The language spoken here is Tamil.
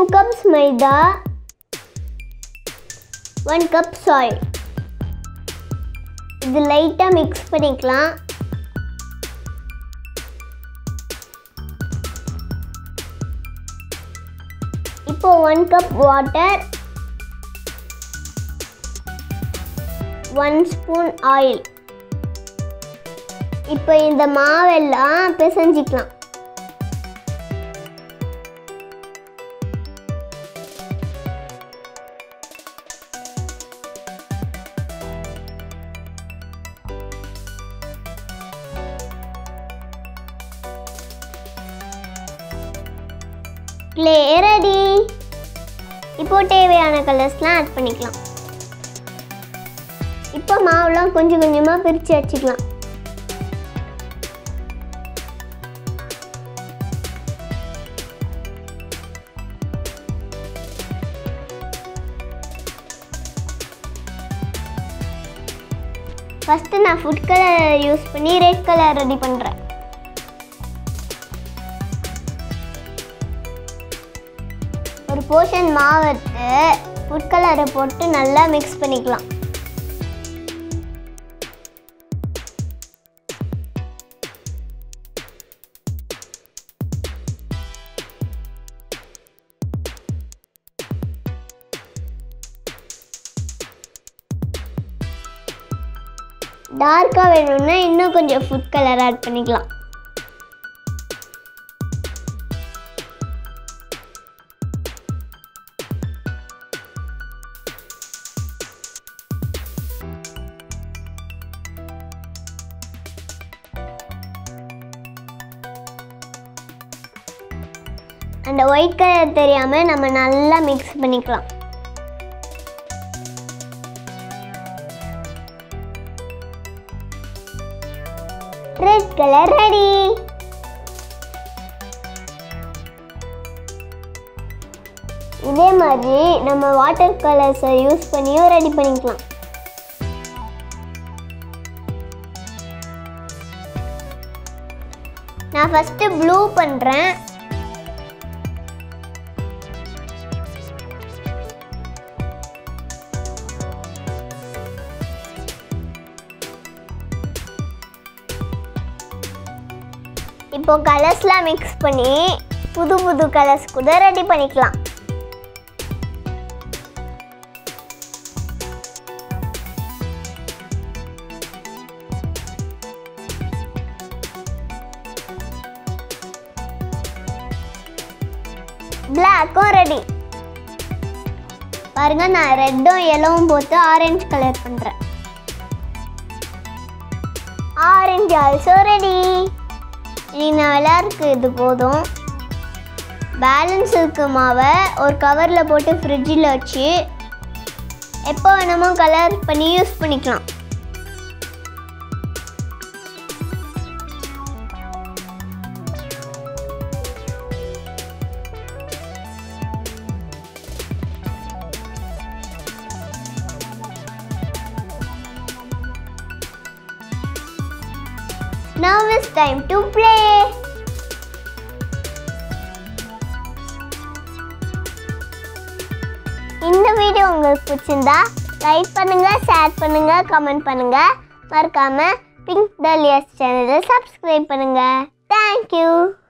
கப்ஸ் மைதா ஒன் கப் சாயில் இது லைட்டாக மிக்ஸ் பண்ணிக்கலாம் இப்போ one cup water one spoon oil இப்போ இந்த மாவெல்லாம் பிசைஞ்சிக்கலாம் க்ளே ரெடி இப்போ தேவையான கலர்ஸ்லாம் ஆட் பண்ணிக்கலாம் இப்போ மாவுலாம் கொஞ்சம் கொஞ்சமாக பிரித்து வச்சுக்கலாம் ஃபஸ்ட்டு நான் ஃபுட் கலர் யூஸ் பண்ணி ரெட் கலர் ரெடி பண்ணுறேன் ஒரு போர்ஷன் மாவு எடுத்து ஃபுட் கலரை போட்டு நல்லா மிக்ஸ் பண்ணிக்கலாம் டார்க்காக வேணும்னா இன்னும் கொஞ்சம் ஃபுட் கலர் ஆட் பண்ணிக்கலாம் அந்த ஒயிட் கலர் தெரியாமல் நம்ம நல்லா மிக்ஸ் பண்ணிக்கலாம் ரெட் கலர் ரெடி இதே மாதிரி நம்ம வாட்டர் கலர்ஸை யூஸ் பண்ணியும் ரெடி பண்ணிக்கலாம் நான் ஃபஸ்ட்டு ப்ளூ பண்ணுறேன் இப்போ கலர்ஸ்லாம் மிக்ஸ் பண்ணி புது புது கலர்ஸ் கூட ரெடி பண்ணிக்கலாம் பிளாக்கும் ரெடி பாருங்க நான் ரெட்டும் எல்லோவும் போட்டு ஆரஞ்சு கலர் பண்ணுறேன் ஆரஞ்சு ஆல்சோ ரெடி இனி நான் விளையாடுறதுக்கு இது போதும் பேலன்ஸ் இருக்க மாவை ஒரு கவரில் போட்டு ஃப்ரிட்ஜில் வச்சு எப்போ வேணுமோ கலர் பண்ணி யூஸ் பண்ணிக்கலாம் Now it's time to play. இந்த வீடியோ உங்களுக்கு பிடிச்சிருந்தா லைக் பண்ணுங்க ஷேர் பண்ணுங்க கமெண்ட் பண்ணுங்க மறக்காம பிங்க் டலியாஸ் சேனலை சப்ஸ்கிரைப் பண்ணுங்க தேங்க்யூ